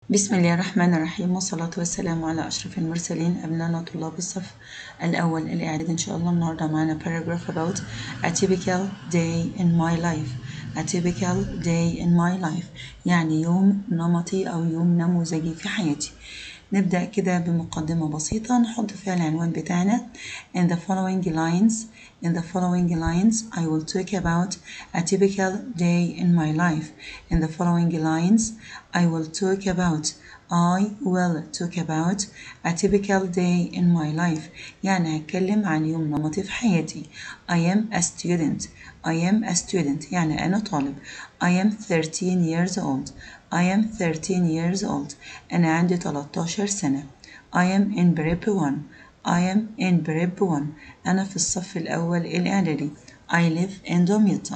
بسم الله الرحمن الرحيم والصلاة والسلام على أشرف المرسلين أبنائنا طلاب الصف الأول الإعداد إن شاء الله النهاردة معنا paragraph about a typical day in my life a typical day in my life يعني يوم نمطي أو يوم نموذجي في حياتي نبدأ كده بمقدمة بسيطة نحط فيها العنوان بتاعنا in the following lines in the following lines I will talk about a typical day in my life in the following lines I will talk about I will talk about a typical day in my life يعني هتكلم عن يوم نمطي في حياتي I am a student I am a student يعني أنا طالب I am 13 years old I am 13 years old أنا عندي 13 سنة I am in prep 1 I am in prep 1 أنا في الصف الأول الإعدادي I live in دمياط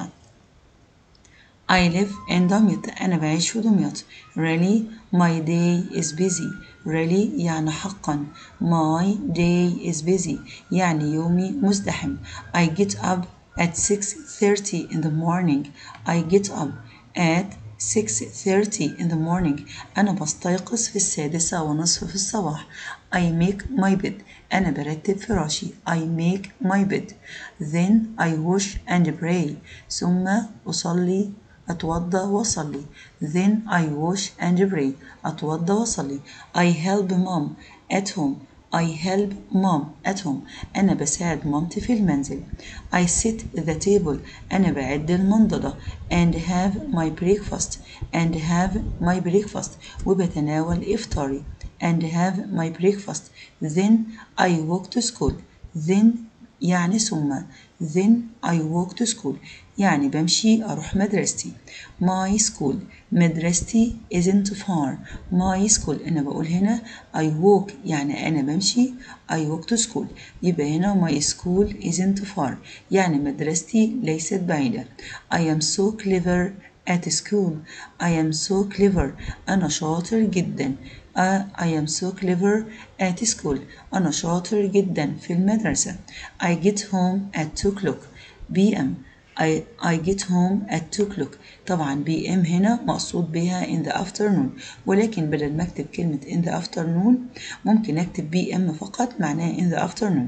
I live in دمياط أنا بعيش في دمياط really my day is busy really يعني حقا my day is busy يعني يومي مزدحم I get up at 6:30 in the morning I get up at 6:30 in the morning أنا بستيقظ في السادسة ونصف في الصباح I make my bed أنا برتب فراشي I make my bed then I wash and pray ثم أصلي أتوضأ وأصلي then I wash and pray أتوضأ وأصلي I help mom at home I help mom at home أنا بساعد مامتي في المنزل I sit the table أنا بعد المنضدة and have my breakfast and have my breakfast وبتناول إفطاري and have my breakfast then I walk to school then يعني ثم then I walk to school يعني بمشي أروح مدرستي my school مدرستي isn't far my school أنا بقول هنا I walk يعني أنا بمشي I walk to school يبقى هنا my school isn't far يعني مدرستي ليست بعيدة I am so clever at school I am so clever أنا شاطر جدا I am so clever at school أنا شاطر جدا في المدرسة I get home at 2 o'clock p.m. I, I get home at 2 o'clock طبعا بي ام هنا مقصود بها in the afternoon ولكن بدل ما اكتب كلمة in the afternoon ممكن اكتب بي ام فقط معناه in the afternoon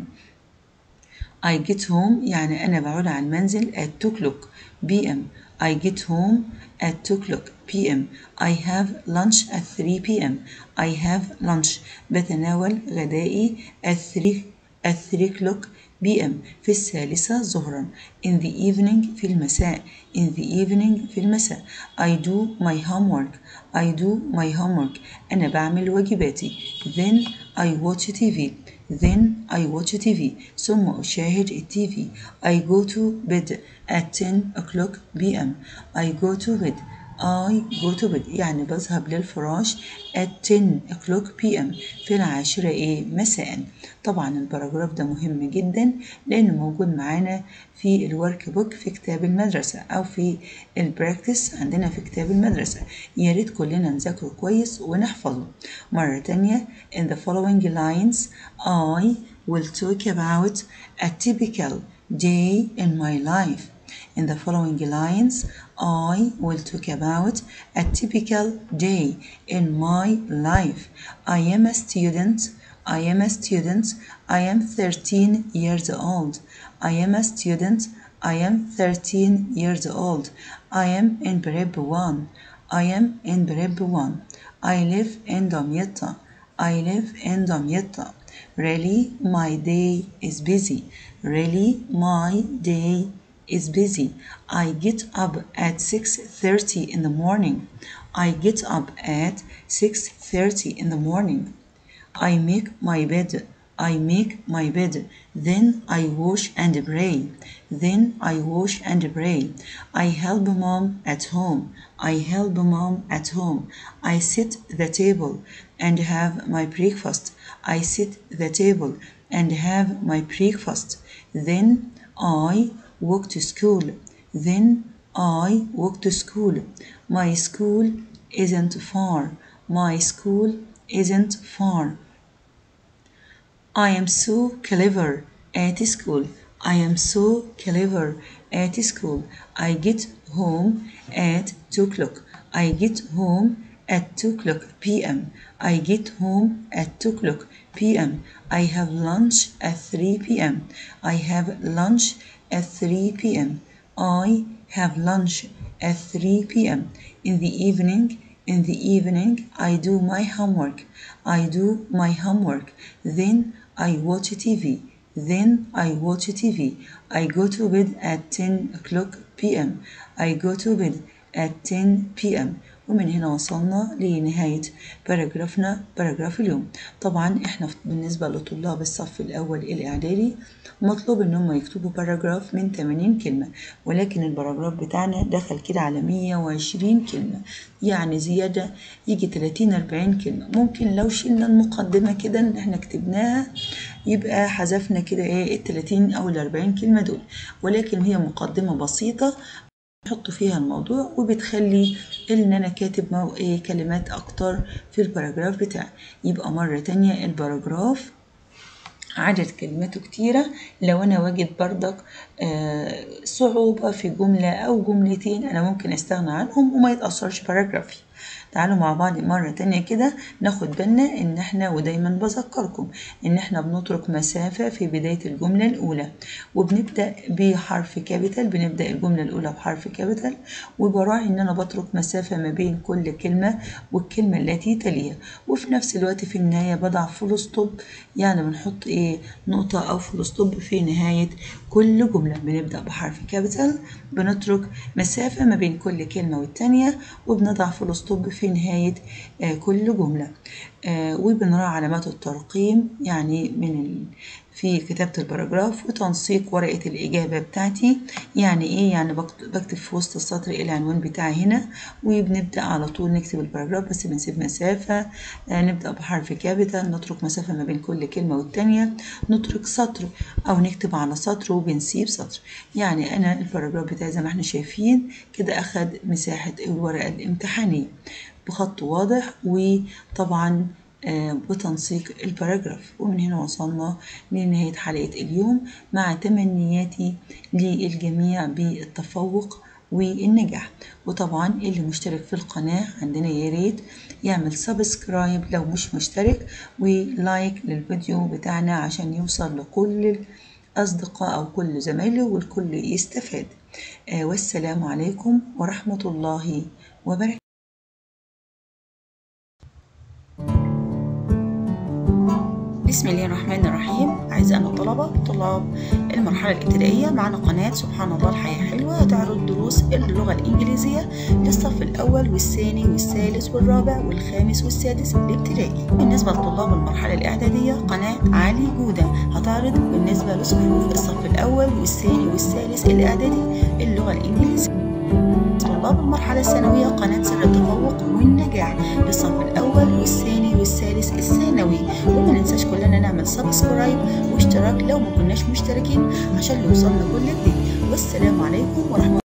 I get home يعني أنا بعود عن المنزل at 2 o'clock p.m. I get home at 2 o'clock p.m. I have lunch at 3 p.m. I have lunch بتناول غدائي at 3 at 3 o'clock p.m. في الثالثة ظهرا in the evening في المساء in the evening في المساء I do my homework I do my homework أنا بعمل واجباتي then I watch TV then I watch TV ثم أشاهد التيفي I go to bed at 10 o'clock p.m. I go to bed I go to bed يعني بذهب للفراش at 10 o'clock p.m. في العاشرة إيه مساء طبعا الباراجراف ده مهم جدا لأنه موجود معانا في الورك بوك في كتاب المدرسة أو في البراكتس عندنا في كتاب المدرسة يا ريت كلنا نذاكره كويس ونحفظه مرة تانية in the following lines I will talk about a typical day in my life In the following lines, I will talk about a typical day in my life. I am a student. I am a student. I am 13 years old. I am a student. I am 13 years old. I am in prep 1. I am in prep 1. I live in Damietta. I live in Damietta. Really, my day is busy. Really, my day is busy. I get up at 6:30 in the morning. I get up at 6:30 in the morning. I make my bed. I make my bed. Then I wash and pray. Then I wash and pray. I help mom at home. I help mom at home. I sit the table and have my breakfast. I sit the table and have my breakfast. Then I walk to school. Then I walk to school. My school isn't far. My school isn't far. I am so clever at school. I am so clever at school. I get home at 2 o'clock. I get home at 2 o'clock p.m. I get home at 2 o'clock p.m. I have lunch at 3 p.m. I have lunch at 3 p.m. I have lunch at 3 p.m. In the evening, in the evening, I do my homework. I do my homework. Then I watch TV. Then I watch TV. I go to bed at 10 o'clock p.m. I go to bed at 10 p.m. ومن هنا وصلنا لنهاية باراجرافنا باراجراف اليوم طبعا احنا بالنسبة لطلاب الصف الأول الإعدادي مطلوب ان هم يكتبوا باراجراف من 80 كلمة ولكن الباراجراف بتاعنا دخل كده على 120 كلمة يعني زيادة يجي 30 40 كلمة ممكن لو شلنا المقدمة كده ان احنا كتبناها يبقى حذفنا كده ايه ال 30 او ال 40 كلمة دول ولكن هي مقدمة بسيطة بحط فيها الموضوع وبتخلي ان انا كاتب مو... إيه كلمات اكتر في الباراجراف بتاعي يبقى مرة تانية الباراجراف عدد كلماته كتيرة لو أنا واجد بردك آه صعوبة في جملة أو جملتين أنا ممكن أستغنى عنهم وما يتأثرش باراجرافي تعالوا مع بعض مرة تانية كده ناخد بالنا إن إحنا ودايما بذكركم إن إحنا بنترك مسافة في بداية الجملة الأولى وبنبدأ بحرف كابيتال بنبدأ الجملة الأولى بحرف كابيتال وبراعي إن أنا بترك مسافة ما بين كل كلمة والكلمة التي تليها وفي نفس الوقت في النهاية بضع فول ستوب يعني بنحط إيه نقطة أو فول ستوب في نهاية كل جملة بنبدأ بحرف كابيتال بنترك مسافة ما بين كل كلمة والتانية وبنضع فول ستوب في نهاية آه كل جملة آه وبنراعي علامات الترقيم يعني من ال... في كتابة الباراجراف وتنسيق ورقة الإجابة بتاعتي يعني إيه يعني بكتب في وسط السطر العنوان بتاعي هنا وبنبدأ على طول نكتب الباراجراف بس بنسيب مسافة آه نبدأ بحرف كابيتال نترك مسافة ما بين كل كلمة والتانية نترك سطر أو نكتب على سطر وبنسيب سطر يعني أنا الباراجراف بتاعي زي ما احنا شايفين كده أخد مساحة الورقة الامتحانية بخط واضح وطبعا بتنسيق الباراجراف ومن هنا وصلنا لنهاية حلقة اليوم مع تمنياتي للجميع بالتفوق والنجاح وطبعا اللي مشترك في القناة عندنا يا ريت يعمل سبسكرايب لو مش مشترك ولايك للفيديو بتاعنا عشان يوصل لكل الأصدقاء أو كل زمايله والكل يستفاد آه والسلام عليكم ورحمة الله وبركاته بسم الله الرحمن الرحيم أعزائنا الطلبة طلاب المرحلة الابتدائية معنا قناة سبحان الله الحياة حلوة هتعرض دروس اللغة الإنجليزية للصف الأول والثاني والثالث والرابع والخامس والسادس الابتدائي بالنسبة لطلاب المرحلة الإعدادية قناة علي جودة هتعرض بالنسبة لصفوف الصف الأول والثاني والثالث الإعدادي اللغة الإنجليزية طلاب المرحلة الثانوية قناة سر التفوق والنجاح للصف الأول والثاني والثالث الثانوي وما ننساش كلنا نعمل سبسكرايب واشتراك لو ما كناش مشتركين عشان يوصلنا كل جديد والسلام عليكم ورحمة